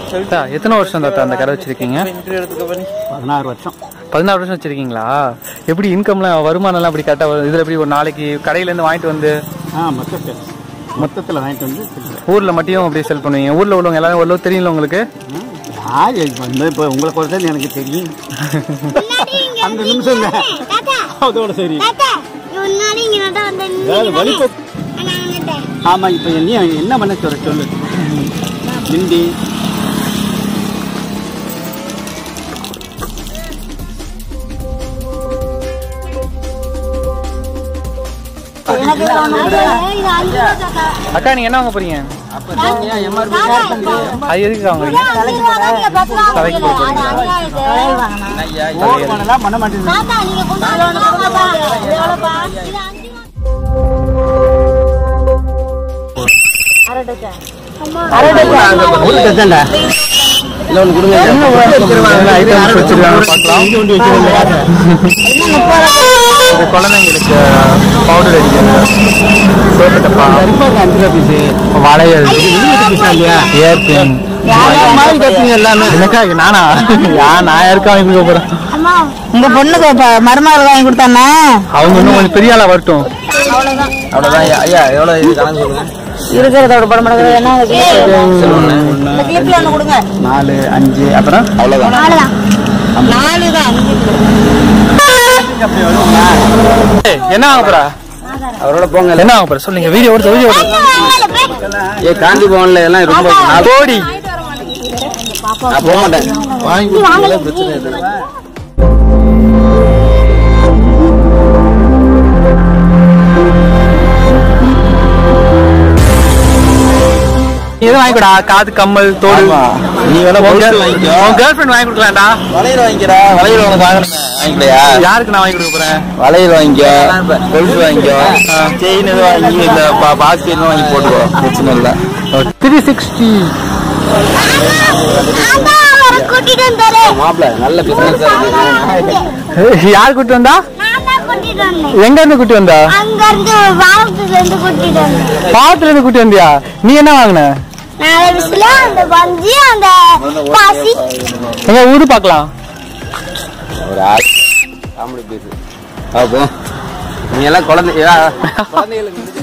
தாத்தா, எத்தனை வருஷம் தாத்தா அந்த கடை வச்சிருக்கீங்க பதினாறு வருஷம் பதினாறு வருஷம் வச்சிருக்கீங்களா எப்படி இன்கம்லாம் வருமானம்லாம் அப்படி கரெக்டாக வரும் இதில் எப்படி ஒரு நாளைக்கு கடையிலேருந்து வாங்கிட்டு வந்து ஆ மொத்தத்தில் மொத்தத்தில் வாங்கிட்டு வந்து கொடுக்குறேன். ஊரில் மட்டும் அப்படியே செல் பண்ணுவீங்க ஊரில் உள்ளவங்க எல்லாரும் ஓரளவு தெரியல உங்களுக்கு ம், யார் இது வந்து இப்போ உங்களை பொறுத்தது எனக்கு தெரியும் அந்த நிமிஷம் தான். அதோட சரி முன்னாடி இங்க நட்டா வந்து ஏதாவது வலிப்பு ஆமா இப்போ நீ என்ன பண்ண சொல்ற சொல்லு ஹிந்தி எனக்கு இது அஞ்சு ரூபா தாத்தா அக்கா நீங்கள் என்ன வாங்க போறீங்க அது எதுக்கு வாங்குறீங்க அஞ்சு ரூபா தான் நீங்க பத்து ரூபா தலைக்கு போட கொடுக்கல. அது அநியாயம் இது. ஃபோன் பண்ணலாம் பண்ண மாட்டேங்குது தாத்தா நீங்க கொண்டு வந்து வாங்கப்பா. இது எவ்வளவுப்பா? இது அஞ்சு ரூபா. ஒரு டசன்டா இல்லை ஒன்று கொடுங்க ஐட்டம்ஸ் வச்சிருக்காங்க பார்க்கலாம் இங்கே ஒன்று வச்சுருக்காங்க இது குழந்தைங்களுக்கு பவுடர் அடிக்கிறது சோப்பு டப்பா அஞ்சு ரூபா பீஸு வளையல் இல்லையா ஏர்பின் மாதிரி கத்துங்க எல்லாமே எனக்கா இது நானா யா நான் யாருக்கா வாங்கி கொடுக்க போறேன் அம்மா உங்க பொண்ணுக்கு ப- மருமகள் வாங்கி கொடுத்தானே அவங்க இன்னும் கொஞ்சம் பெரிய ஆளா வரட்டும் அவ்வளவுதான் ஐயா, ஐயா எவ்வளவு இது கணக்கு சொல்லுங்க இருக்கிறதோட படம் எடுக்கிறது என்ன அந்த clip? ஒன்று இந்த கிளிப்ல ஒண்ணு கொடுங்க நாலு அஞ்சு அப்புறம் அவ்வளவுதான் அவ்வளவுதான் நாலு தான் அஞ்சு ஏய், என்ன வாங்க போறா அவரோட போங்க என்ன வாங்க போற சொல்லுங்க வீடியோ ஓடுது வீடியோ ஓடுது ஏ காந்தி பவன்ல எல்லாம் ரொம்ப நான் கோடி நான் போக மாட்டேன் வாங்கி கொடுத்தீங்களா பிரச்சனை இல்லை எதுவும் வாங்கிக்கூடா காது கம்மல் தோடு ஆமா. நீ வேணா பொருள் வாங்கிக்கோ. உன் கேர்ள் ஃப்ரெண்ட் வாங்கி கொடுக்கலாம்டா வளையல் வாங்கிக்கிறா வளையல் உனக்கு வாங்கணுமே வாங்கிக்கலையா யாருக்கு நான் வாங்கி கொடுக்க போறேன் வளையல் வாங்கிக்கோ கொலுசு வாங்கிக்கோ செயின் எதுவும் வாங்கி இந்த பாக்ஸ் செயின் வாங்கி போட்டுக்கோ பிரச்சனை இல்லை த்ரீ சிக்ஸ்டி கூட்டிட்டு வந்தாரு மாப்பிள்ள நல்ல பிசினஸ் யார் கூட்டி வந்தா நான் தான் கூட்டிட்டு வந்தேன் எங்க இருந்து கூட்டி வந்தா அங்க இருந்து வானத்துல இருந்து கூட்டிட்டு வந்தேன் பாத்துல இருந்து கூட்டி வந்தியா நீ என்ன வாங்கின நாலு விசில அந்த பஞ்சி அந்த பாசி எங்க ஊரு பார்க்கலாம் ஒரு ஆள் காமெடி பீஸ் அப்போ நீ எல்லாம் குழந்தை குழந்தைகளுக்கு